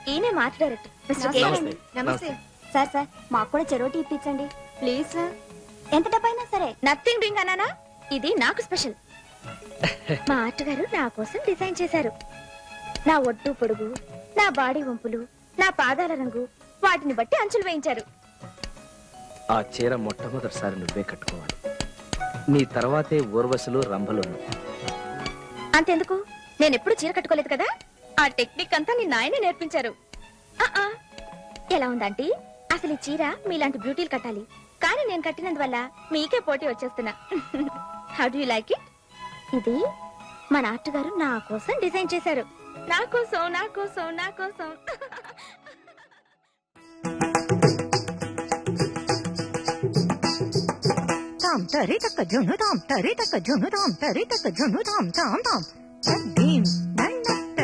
ఈయనే mart director mister నమస్తే. K V నమస్తే సార్ సార్ మాకు కూడా చెరోటి ఇప్పించండి ప్లీజ్ సార్ ఎంత డబ్బైనా సరే నథింగ్ డూయింగ్ అన్నానా ఇది నాకు స్పెషల్ మా ఆర్ట్ గారు నా కోసం డిజైన్ చేశారు నా ఒడ్డు పొడుగు నా బాడీ వంపులు నా పాదాల రంగు వాటిని బట్టి అంచులు వేయించారు ఆ చీర మొట్టమొదటిసారి నువ్వే కట్టుకోవాలి నీ తర్వాతే ఊర్వశులు రంభలును అంతెందుకు నేను ఎప్పుడు చీర కట్టుకోలేదు కదా ఆ టెక్నిక్ అంతా నీ నాయనే నేర్పించారు ఆ, ఆ. ఎలా ఉందంటీ అసలు ఈ చీర మీలాంటి బ్యూటీలు కట్టాలి కానీ నేను కట్టినందువల్ల మీకే పోటీ వచ్చేస్తున్నా how do you like it ఇది మన ఆర్ట్ గారు నా కోసం డిజైన్ చేశారు నా కోసం నా కోసం నా కోసం తాం తరి తక్క జును తాం తరి తక్క జును తాం తరి తక్క జును తాం తాం తాం